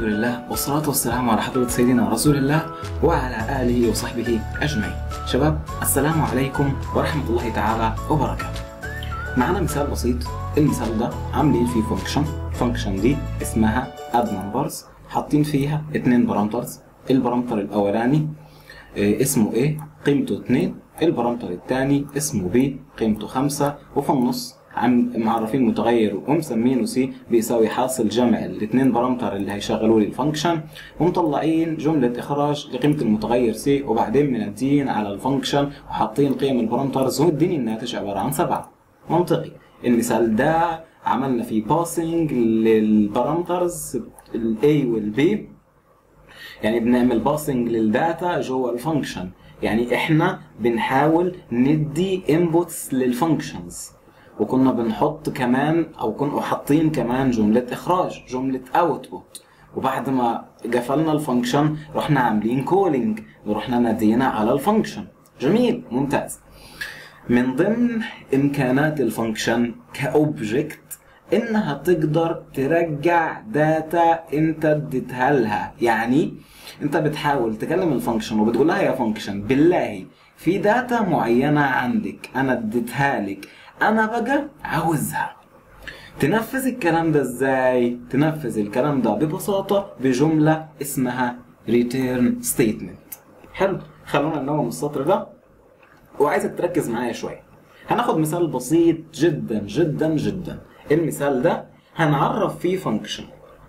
الحمد لله والصلاة والسلام على حضرة سيدنا رسول الله وعلى آله وصحبه أجمعين شباب السلام عليكم ورحمة الله تعالى وبركاته معنا مثال بسيط المثال ده عاملين فيه فانكشن الفانكشن دي اسمها add numbers حاطين فيها اتنين بارامترز البارامتر الأولاني آه، اسمه ايه قيمته 2 البارامتر الثاني اسمه بي قيمته 5 وفي النص عم معرفين متغير ومسمينه سي بيساوي حاصل جمع الاثنين بارامتر اللي هيشغلوا لي الفانكشن ومطلعين جمله اخراج لقيمه المتغير سي وبعدين منادين على الفانكشن وحاطين قيم البارامترز والدنيا الناتج عباره عن سبعه منطقي المثال ده عملنا فيه باسنج للبارامترز الاي والبي يعني بنعمل باسنج للداتا جوه الفانكشن يعني احنا بنحاول ندي انبوتس للفانكشنز وكنا بنحط كمان او كنا حاطين كمان جمله اخراج جمله اوتبوت وبعد ما قفلنا الفانكشن رحنا عاملين كولينج ورحنا نادينا على الفانكشن جميل ممتاز من ضمن امكانات الفانكشن كاوبجكت انها تقدر ترجع داتا انت اديتها لها يعني انت بتحاول تكلم الفانكشن وبتقول لها يا فانكشن بالله في داتا معينه عندك انا اديتها لك انا بقى عاوزها تنفذ الكلام ده ازاي تنفذ الكلام ده ببساطه بجمله اسمها return statement حلو خلونا ننوم السطر ده وعايزك تركز معايا شويه هناخد مثال بسيط جدا جدا جدا المثال ده هنعرف فيه فانكشن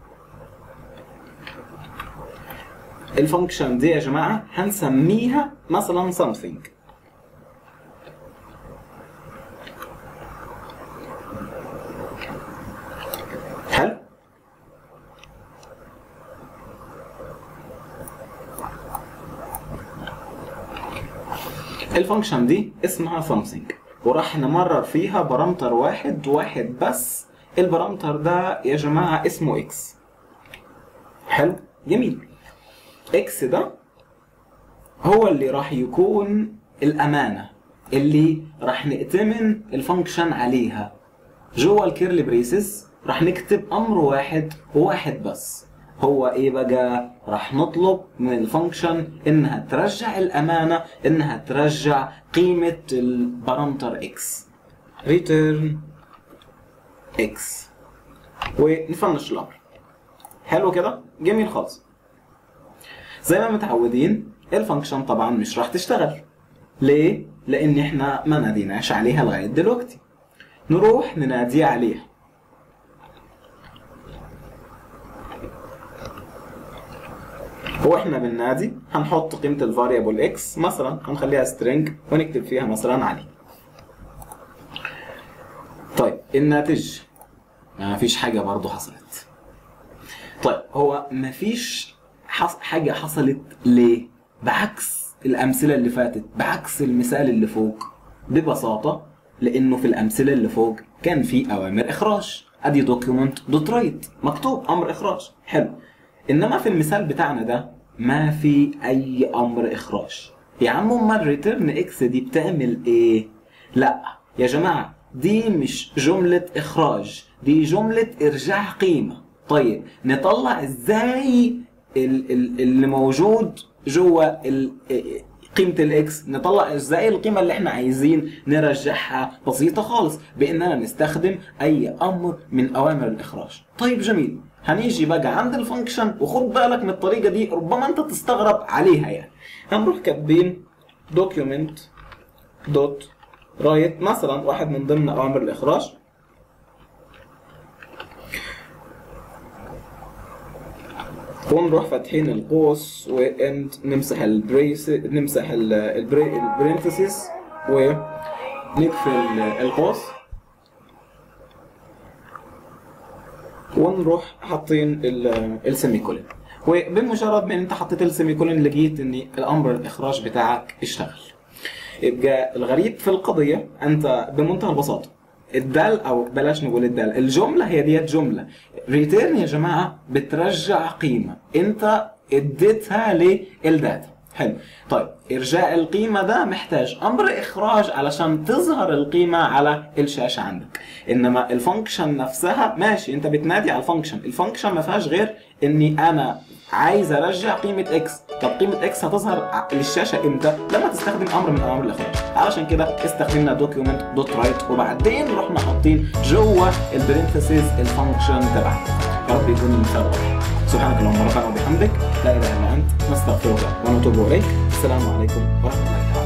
الفانكشن دي يا جماعه هنسميها مثلا something حلو الفانكشن دي اسمها something وراح نمرر فيها بارامتر واحد واحد بس البارامتر ده يا جماعة اسمه اكس حلو جميل اكس ده هو اللي راح يكون الامانة اللي راح نأتمن الفانكشن عليها جوه الكيرلي بريسز راح نكتب امر واحد وواحد بس هو ايه بقى راح نطلب من الفانكشن انها ترجع الامانه انها ترجع قيمه البارامتر اكس return اكس ونفنش الامر حلو كده جميل خالص زي ما متعودين الفانكشن طبعا مش راح تشتغل ليه لان احنا ما ناديناش عليها لغايه دلوقتي نروح ننادي عليها هو احنا بالنادي هنحط قيمة الفاريبل اكس مثلا هنخليها string ونكتب فيها مثلا علي طيب الناتج ما فيش حاجة برضو حصلت طيب هو ما فيش حص... حاجة حصلت ليه بعكس الأمثلة اللي فاتت بعكس المثال اللي فوق ببساطة لأنه في الأمثلة اللي فوق كان في أوامر إخراج أدي دوكيومنت دوت رايت مكتوب أمر إخراج حلو انما في المثال بتاعنا ده ما في اي امر اخراج يا عم امال ريتيرن اكس دي بتعمل ايه لا يا جماعه دي مش جمله اخراج دي جمله ارجاع قيمه طيب نطلع ازاي ال- ال- اللي موجود جوه ال- قيمة الاكس نطلع ازاي القيمة اللي احنا عايزين نرجعها بسيطة خالص باننا نستخدم اي امر من اوامر الاخراج طيب جميل هنيجي بقى عند الفانكشن وخد بالك من الطريقه دي ربما انت تستغرب عليها يعني هنروح كاتبين دوكيومنت دوت رايت مثلا واحد من ضمن اوامر الاخراج ونروح فاتحين القوس واند نمسح البريس نمسح البرينثيسيس ونقفل القوس ونروح حاطين السيمي كولن وبمجرد ما انت حطيت السيمي كولن لقيت ان الامر الاخراج بتاعك اشتغل يبقى الغريب في القضيه انت بمنتهى البساطه الدال او بلاش نقول الدال الجمله هي ديت جمله ريتيرن يا جماعه بترجع قيمه انت اديتها للداتا حلو طيب ارجاء القيمه ده محتاج امر اخراج علشان تظهر القيمه على الشاشه عندك انما الفانكشن نفسها ماشي انت بتنادي على الفانكشن الفانكشن ما فيهاش غير اني انا عايز ارجع قيمه اكس طب قيمه اكس هتظهر ع- للشاشه امتى لما تستخدم امر من اوامر الاخراج علشان كده استخدمنا دوكيومنت دوت رايت وبعدين رحنا حاطين جوه البرنتسز الفانكشن تبعنا يا رب يكون المثال واضح سبحانك اللهم ربنا وبحمدك لا اله الا انت نستغفرك ونتوب اليك السلام عليكم ورحمه الله تعالى